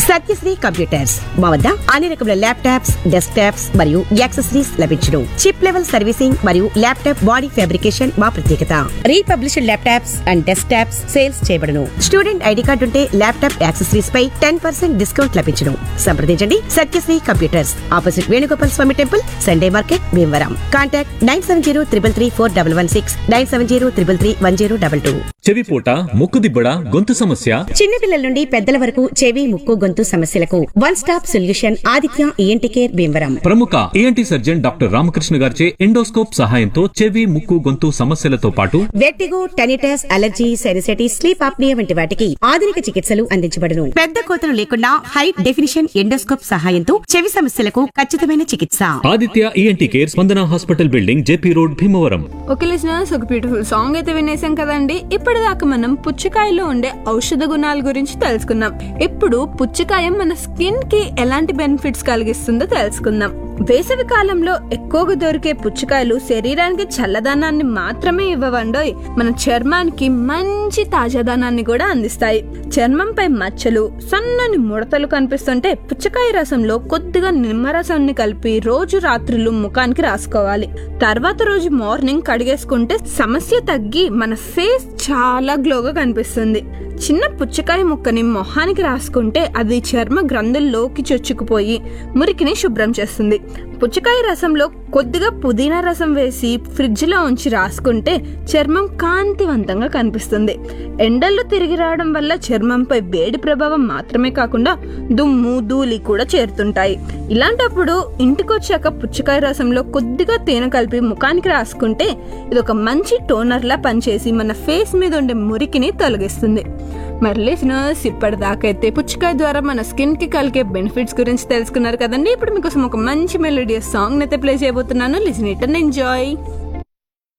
Satyasri computers మా వద్ద అన్ని రకముల ల్యాప్టాప్స్ డెస్క్ టాప్స్ మరియు యాక్సెసరీస్ లభించును చిప్ లెవెల్ సర్వీసింగ్ మరియు ల్యాప్టాప్ బాడీ ఫ్యాబ్రికేషన్ మా ప్రత్యేకత refurbished laptops and desktops sales చేయబడును స్టూడెంట్ ఐడి కార్డు ఉంటే ల్యాప్టాప్ యాక్సెసరీస్ పై టెన్ పర్సెంట్ డిస్కౌంట్ లభించును సంప్రదించండి Satyasri computers opposite Venugopal Swamy temple Sunday market Bhimavaram contact nine seven zero triple three four double one six nine seven zero triple three one zero double two చెవిపోట ముక్కుదిబ్బడ గొంతు సమస్య చిన్నపిల్లల నుండి పెద్దల వరకు చెవి ముక్కు గొంతు సమస్యలకు one stop solution Aditya ENT care Bhimavaram ప్రముఖ ఏఎన్టీ సర్జన్ డాక్టర్ రామకృష్ణ గారిచే ఎండోస్కోప్ సహాయంతో చెవి ముక్కు గొంతు సమస్యలతో పాటు vertigo tinnitus allergy sinusitis sleep apnoea వంటి వాటికి ఆధునిక చికిత్సలు అందించబడును పెద్ద కోతలు లేకుండా హై డెఫినిషన్ ఎండోస్కోప్ సహాయంతో చెవి సమస్యలకు ఖచ్చితమైన చికిత్స Aditya ENT care Spandana hospital building JP road Bhimavaram okay listeners ఒక బ్యూటిఫుల్ సాంగ్ అయితే వినేసాం కదండి ఇప్పటిదాకా మనం పుచ్చకాయలో ఉండే ఔషధ గుణాల గురించి తెలుసుకున్నాం ఇప్పుడు పుచ్చకాయ మన స్కిన్ కి ఎలాంటి బెనిఫిట్స్ కలిగిస్తుందో తెలుసుకుందాం వేసవి కాలంలో ఎక్కువగా దొరికే పుచ్చకాయలు శరీరానికి చల్లదనాన్ని మాత్రమే ఇవ్వవండోయ్ మన చర్మానికి మంచి తాజాదనాన్ని కూడా అందిస్తాయి చర్మంపై మచ్చలు సన్నని ముడతలు కనిపిస్తుంటే పుచ్చకాయ రసంలో కొద్దిగా నిమ్మరసాన్ని కలిపి రోజు రాత్రులు ముఖానికి రాసుకోవాలి తర్వాత రోజు మార్నింగ్ కడిగేసుకుంటే సమస్య తగ్గి మన ఫేస్ చాలా గ్లోగా కనిపిస్తుంది చిన్న పుచ్చకాయ ముక్కని మొహానికి రాసుకుంటే అది చర్మ గ్రంథుల్లోకి చొచ్చుకుపోయి మురికిని శుభ్రం చేస్తుంది పుచ్చకాయ రసంలో కొద్దిగా పుదీనా రసం వేసి ఫ్రిడ్జ్ లో ఉంచి రాసుకుంటే చర్మం కాంతివంతంగా కనిపిస్తుంది ఎండల్లో తిరిగి రావడం వల్ల చర్మంపై వేడి ప్రభావం మాత్రమే కాకుండా దుమ్ము ధూళి కూడా చేరుతుంటాయి ఇలాంటప్పుడు ఇంటికొచ్చాక పుచ్చకాయ రసంలో కొద్దిగా తేనె కలిపి ముఖానికి రాసుకుంటే ఇది ఒక మంచి టోనర్ లా పనిచేసి మన ఫేస్ మీద ఉండే మురికిని తొలగిస్తుంది మరి లిసినర్స్ ఇప్పటిదాకైతే పుచ్చకాయ ద్వారా మన స్కిన్ కి కలిగే బెనిఫిట్స్ గురించి తెలుసుకున్నారు కదండి ఇప్పుడు మీకోసం ఒక మంచి మెలోడియస్ సాంగ్ అయితే ప్లే చేయబోతున్నాను లిసన్ ఇట్ అండ్ ఎంజాయ్